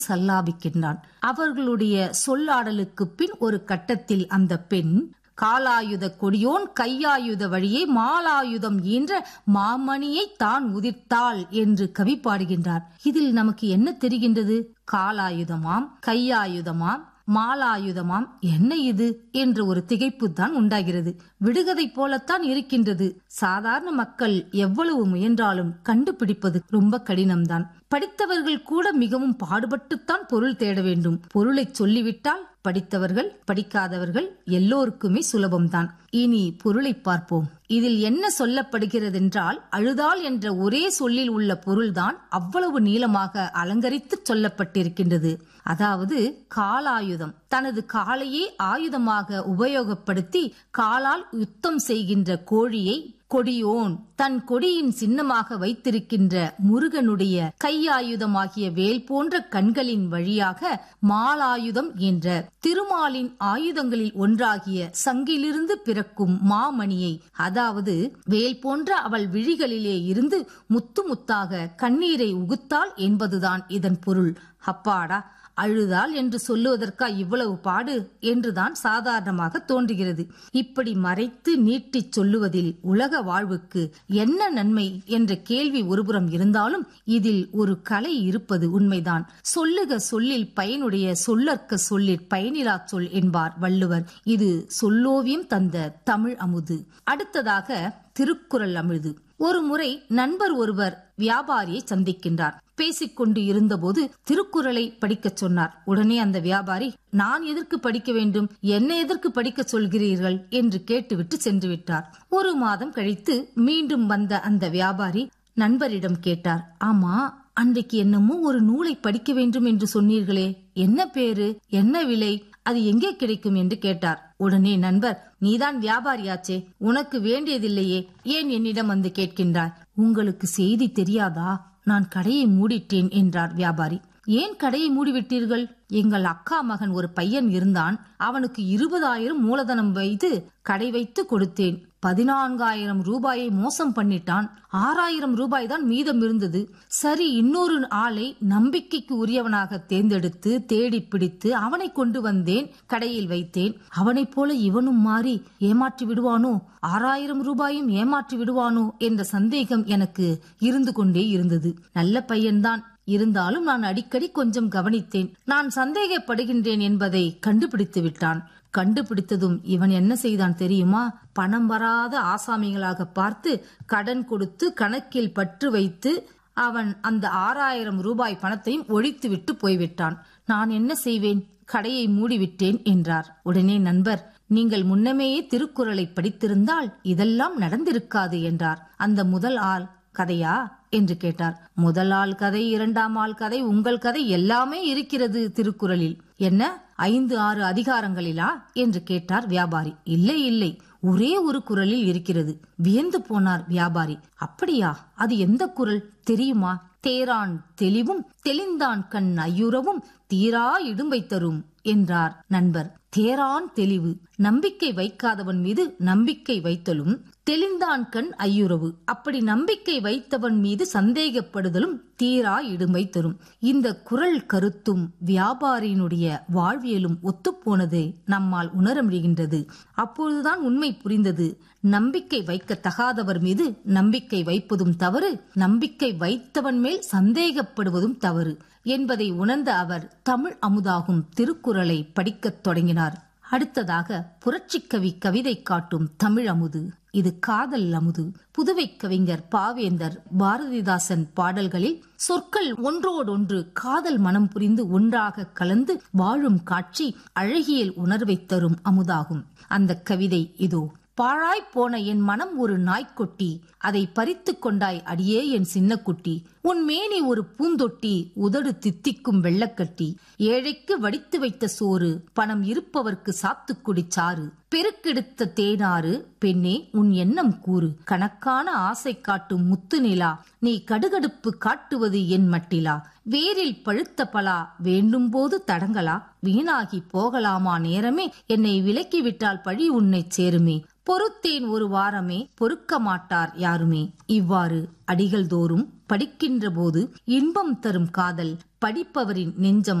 சல்லாபிக்கின்றான் அவர்களுடைய சொல்லாடலுக்கு பின் ஒரு கட்டத்தில் அந்த பெண் காலாயுத கொடியோன் கையாயுத வழியே மாலாயுதம் ஈன்ற மாமணியை தான் உதிர்த்தாள் என்று கவி பாடுகின்றார் இதில் நமக்கு என்ன தெரிகின்றது காலாயுதமாம் கையாயுதமாம் மாலாயுதமாம் என்ன இது என்ற ஒரு திகைப்பு தான் உண்டாகிறது விடுகதை போலத்தான் இருக்கின்றது சாதாரண மக்கள் எவ்வளவு முயன்றாலும் கண்டுபிடிப்பது ரொம்ப கடினம்தான் படித்தவர்கள் கூட மிகவும் பாடுபட்டுத்தான் பொருள் தேட வேண்டும் பொருளை சொல்லிவிட்டால் படித்தவர்கள் படிக்காதவர்கள் எல்லோருக்குமே சுலபம்தான் இனி பொருளை பார்ப்போம் இதில் என்ன சொல்லப்படுகிறதென்றால் அழுதாள் என்ற ஒரே சொல்லில் உள்ள பொருள்தான் அவ்வளவு நீளமாக அலங்கரித்து சொல்லப்பட்டிருக்கின்றது அதாவது காலாயுதம் தனது காலையே ஆயுதமாக உபயோகப்படுத்தி காலால் யுத்தம் செய்கின்ற கோழியை கொடியோன் தன் கொடியின் சின்னமாக வைத்திருக்கின்ற முருகனுடைய கையாயுதமாகிய வேல் போன்ற கண்களின் வழியாக மாலாயுதம் என்ற திருமாலின் ஆயுதங்களில் ஒன்றாகிய சங்கிலிருந்து பிறக்கும் மாமணியை அதாவது வேல் போன்ற அவள் விழிகளிலே இருந்து முத்து முத்தாக கண்ணீரை உகுத்தாள் என்பதுதான் இதன் பொருள் அப்பாடா அழுதாள் என்று சொல்லுவதற்கா இவ்வளவு பாடு என்றுதான் சாதாரணமாக தோன்றுகிறது இப்படி மறைத்து நீட்டிச் சொல்லுவதில் உலக வாழ்வுக்கு என்ன நன்மை என்ற கேள்வி ஒருபுறம் இருந்தாலும் இதில் ஒரு கலை இருப்பது உண்மைதான் சொல்லுக சொல்லில் பயனுடைய சொல்லற்க சொல்லிற் பயனிலா சொல் என்பார் வள்ளுவர் இது சொல்லோவியம் தந்த தமிழ் அமுது அடுத்ததாக திருக்குறள் அமிழ்து ஒரு முறை நண்பர் ஒருவர் வியாபாரியை சந்திக்கின்றார் பேசிக்கொண்டு இருந்தபோது திருக்குறளை படிக்கச் சொன்னார் உடனே அந்த வியாபாரி நான் எதற்கு படிக்க வேண்டும் என்ன எதற்கு படிக்க சொல்கிறீர்கள் என்று கேட்டுவிட்டு சென்று விட்டார் ஒரு மாதம் கழித்து மீண்டும் வந்த அந்த வியாபாரி நண்பரிடம் கேட்டார் ஆமா அன்றைக்கு என்னமோ ஒரு நூலை படிக்க வேண்டும் என்று சொன்னீர்களே என்ன பேரு என்ன விலை அது எங்கே கிடைக்கும் என்று கேட்டார் உடனே நண்பர் நீதான் வியாபாரியாச்சே உனக்கு வேண்டியதில்லையே ஏன் என்னிடம் வந்து கேட்கின்றாய் உங்களுக்கு செய்தி தெரியாதா நான் கடையை மூடிட்டேன் என்றார் வியாபாரி ஏன் கடையை மூடிவிட்டீர்கள் எங்கள் அக்கா மகன் ஒரு பையன் இருந்தான் அவனுக்கு இருபதாயிரம் மூலதனம் வைத்து கடை வைத்து கொடுத்தேன் பதினான்காயிரம் ரூபாயை மோசம் பண்ணிட்டான் ஆறாயிரம் ரூபாய் தான் மீதம் இருந்தது சரி இன்னொரு ஆளை நம்பிக்கைக்கு உரியவனாக தேர்ந்தெடுத்து தேடி பிடித்து அவனை கொண்டு வந்தேன் கடையில் வைத்தேன் அவனைப் போல இவனும் மாறி ஏமாற்றி விடுவானோ ஆறாயிரம் ரூபாயும் ஏமாற்றி விடுவானோ என்ற சந்தேகம் எனக்கு இருந்து கொண்டே இருந்தது நல்ல பையன்தான் இருந்தாலும் நான் அடிக்கடி கொஞ்சம் கவனித்தேன் நான் சந்தேகப்படுகின்றேன் என்பதை கண்டுபிடித்து விட்டான் கண்டுபிடித்ததும் இவன் என்ன செய்தான் தெரியுமா பணம் வராத ஆசாமிகளாக பார்த்து கடன் கொடுத்து கணக்கில் பற்று வைத்து அவன் அந்த ஆறாயிரம் ரூபாய் பணத்தையும் ஒழித்து விட்டு போய்விட்டான் நான் என்ன செய்வேன் கடையை மூடிவிட்டேன் என்றார் உடனே நண்பர் நீங்கள் முன்னமேயே திருக்குறளை படித்திருந்தால் இதெல்லாம் நடந்திருக்காது என்றார் அந்த முதல் ஆள் கதையா என்று கேட்டார் முதல் ஆள் கதை இரண்டாம் ஆள் கதை உங்கள் கதை எல்லாமே இருக்கிறது திருக்குறளில் என்ன ஐந்து ஆறு அதிகாரங்களிலா என்று கேட்டார் வியாபாரி இல்லை இல்லை ஒரே ஒரு குரலில் இருக்கிறது வியந்து போனார் வியாபாரி அப்படியா அது எந்த குரல் தெரியுமா தேரான் தெளிவும் தெளிந்தான் கண் ஐயுறவும் தீரா இடும்பை தரும் என்றார் நண்பர் தேரான் தெளிவு நம்பிக்கை வைக்காதவன் மீது நம்பிக்கை வைத்தலும் தெளிந்தான் கண் ஐயுறவு அப்படி நம்பிக்கை வைத்தவன் மீது சந்தேகப்படுதலும் தீரா இடுமை தரும் இந்த குரல் கருத்தும் வியாபாரியினுடைய வாழ்வியலும் ஒத்துப்போனது நம்மால் உணர முடிகின்றது அப்பொழுதுதான் உண்மை புரிந்தது நம்பிக்கை வைக்க தகாதவர் மீது நம்பிக்கை வைப்பதும் தவறு நம்பிக்கை வைத்தவன் மேல் சந்தேகப்படுவதும் தவறு என்பதை உணர்ந்த அவர் தமிழ் அமுதாகும் திருக்குறளை படிக்கத் தொடங்கினார் அடுத்ததாக புரட்சிக்கவி கவிதை காட்டும் தமிழ் அமுது இது காதல் அமுது புதுவை கவிஞர் பாவேந்தர் பாரதிதாசன் பாடல்களில் சொற்கள் ஒன்றோடொன்று காதல் மனம் புரிந்து ஒன்றாக கலந்து வாழும் காட்சி அழகியல் உணர்வை தரும் அமுதாகும் அந்த கவிதை இதோ பாழாய் போன என் மனம் ஒரு நாய்க்குட்டி அதை பறித்து கொண்டாய் அடியே என் சின்ன குட்டி உன் மேனி ஒரு பூந்தொட்டி உதடு தித்திக்கும் வெள்ளக்கட்டி ஏழைக்கு வடித்து வைத்த சோறு பணம் இருப்பவர்க்கு சாத்துக்குடி சாறு பெருக்கெடுத்த தேனாறு பெண்ணே உன் எண்ணம் கூறு கணக்கான ஆசை காட்டும் முத்து நிலா நீ கடுகடுப்பு காட்டுவது என் மட்டிலா வேரில் பழுத்த பலா வேண்டும் போது தடங்களா வீணாகி போகலாமா நேரமே என்னை விலக்கிவிட்டால் பழி உன்னை சேருமே பொறுத்தேன் ஒரு வாரமே பொறுக்க மாட்டார் யாருமே இவ்வாறு அடிகள் தோறும் படிக்கின்ற போது இன்பம் தரும் காதல் படிப்பவரின் நெஞ்சம்